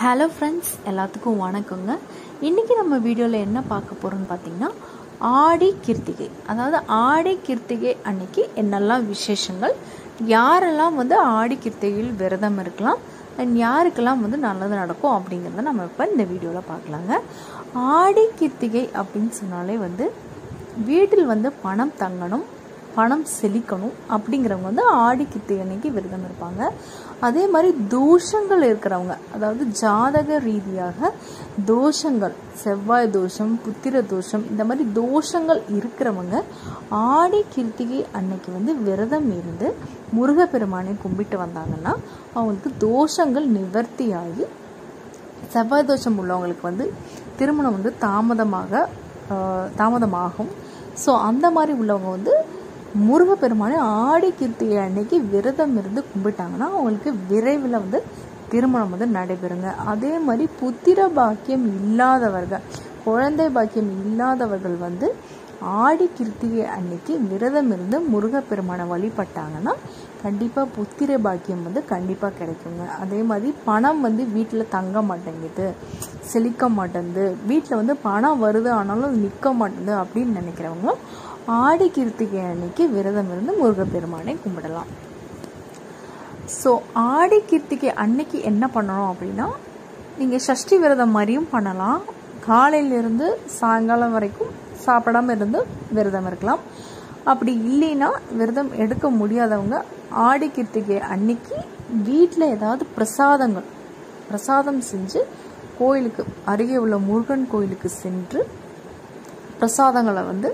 hello friends எல்லாத்துக்கும் வணக்கங்க இன்றைக்கி நம்ம வீடியோவில் என்ன பார்க்க போகிறோம்னு பார்த்தீங்கன்னா ஆடி கிருத்திகை அதாவது ஆடி கிருத்திகை அன்னைக்கு என்னெல்லாம் விசேஷங்கள் யாரெல்லாம் வந்து ஆடி கிருத்திகையில் விரதம் இருக்கலாம் அண்ட் யாருக்கெல்லாம் வந்து நல்லது நடக்கும் அப்படிங்கிறத நம்ம இப்போ இந்த வீடியோவில் பார்க்கலாங்க ஆடி கிருத்திகை அப்படின்னு சொன்னாலே வந்து வீட்டில் வந்து பணம் தங்கணும் பணம் செழிக்கணும் அப்படிங்கிறவங்க வந்து ஆடி கிருத்திகை அன்னைக்கு விரதம் இருப்பாங்க அதே மாதிரி தோஷங்கள் இருக்கிறவங்க அதாவது ஜாதக ரீதியாக தோஷங்கள் செவ்வாய் தோஷம் புத்திர தோஷம் இந்த மாதிரி தோஷங்கள் இருக்கிறவங்க ஆடி கிருத்திகை அன்னைக்கு வந்து விரதம் இருந்து முருகப்பெருமானை கும்பிட்டு வந்தாங்கன்னா அவங்களுக்கு தோஷங்கள் நிவர்த்தியாகி செவ்வாய் தோஷம் உள்ளவங்களுக்கு வந்து திருமணம் வந்து தாமதமாக தாமதமாகும் ஸோ அந்த மாதிரி உள்ளவங்க வந்து முருகப்பெருமானை ஆடி கிருத்திகை அன்னைக்கு விரதம் இருந்து கும்பிட்டாங்கன்னா அவங்களுக்கு விரைவில் வந்து திருமணம் வந்து நடைபெறுங்க அதே மாதிரி புத்திர பாக்கியம் இல்லாதவர்கள் குழந்தை பாக்கியம் இல்லாதவர்கள் வந்து ஆடி கிருத்திகை அன்னைக்கு விரதம் இருந்து முருகப்பெருமானை வழிபட்டாங்கன்னா கண்டிப்பாக புத்திர பாக்கியம் வந்து கண்டிப்பாக கிடைக்குங்க அதே மாதிரி பணம் வந்து வீட்டில் தங்க மாட்டேங்குது செழிக்க மாட்டேங்குது வீட்டில் வந்து பணம் வருது ஆனாலும் நிற்க மாட்டேங்குது அப்படின்னு நினைக்கிறவங்களும் ஆடி கிருத்திகை அன்னைக்கு விரதம் இருந்து முருகப்பெருமானை கும்பிடலாம் ஸோ ஆடி கிருத்திகை அன்னைக்கு என்ன பண்ணணும் அப்படின்னா நீங்கள் சஷ்டி விரதம் மாதிரியும் பண்ணலாம் காலையிலிருந்து சாயங்காலம் வரைக்கும் சாப்பிடாம இருந்து விரதம் இருக்கலாம் அப்படி இல்லைன்னா விரதம் எடுக்க முடியாதவங்க ஆடி கிருத்திகை அன்னைக்கு வீட்டில் ஏதாவது பிரசாதங்கள் பிரசாதம் செஞ்சு கோயிலுக்கு அருகே உள்ள முருகன் கோயிலுக்கு சென்று பிரசாதங்களை வந்து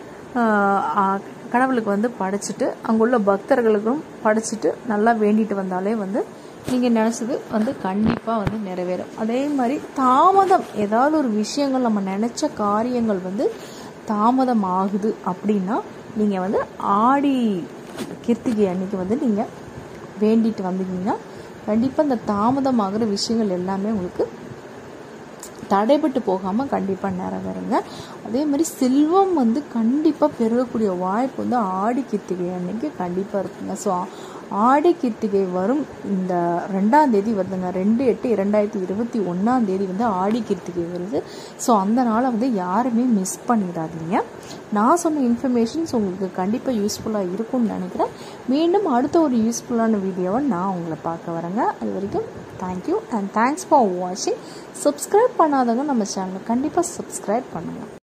கடவுளுக்கு வந்து படைச்சிட்டு அங்குள்ள பக்தர்களுக்கும் படைச்சிட்டு நல்லா வேண்டிட்டு வந்தாலே வந்து நீங்கள் நினச்சது வந்து கண்டிப்பாக வந்து நிறைவேறும் அதே மாதிரி தாமதம் ஏதாவது ஒரு விஷயங்கள் நம்ம நினச்ச காரியங்கள் வந்து தாமதம் ஆகுது அப்படின்னா நீங்கள் வந்து ஆடி கிருத்திகை அன்னைக்கு வந்து நீங்கள் வேண்டிட்டு வந்தீங்கன்னா கண்டிப்பாக இந்த தாமதமாகிற விஷயங்கள் எல்லாமே உங்களுக்கு தடைபட்டு போகாமல் கண்டிப்பாக நிறைவேறுங்க அதே மாதிரி செல்வம் வந்து கண்டிப்பாக பெருகக்கூடிய வாய்ப்பு வந்து ஆடி கிருத்திகை அன்னைக்கு கண்டிப்பாக இருக்குங்க ஸோ ஆடி கிருத்திகை வரும் இந்த ரெண்டாம் தேதி வருதுங்க ரெண்டு எட்டு இரண்டாயிரத்தி இருபத்தி ஒன்றாம் தேதி வந்து ஆடி கிருத்திகை வருது ஸோ அந்த நாளை வந்து யாருமே மிஸ் பண்ணிடாதீங்க நான் சொன்ன இன்ஃபர்மேஷன்ஸ் உங்களுக்கு கண்டிப்பாக யூஸ்ஃபுல்லாக இருக்கும்னு நினைக்கிறேன் மீண்டும் அடுத்த ஒரு யூஸ்ஃபுல்லான வீடியோவை நான் உங்களை பார்க்க வரேங்க அது வரைக்கும் தேங்க்யூ அண்ட் தேங்க்ஸ் ஃபார் வாட்சிங் சப்ஸ்கிரைப் பண்ணாதவங்க நம்ம சேனலை கண்டிப்பாக சப்ஸ்கிரைப் பண்ணுங்கள்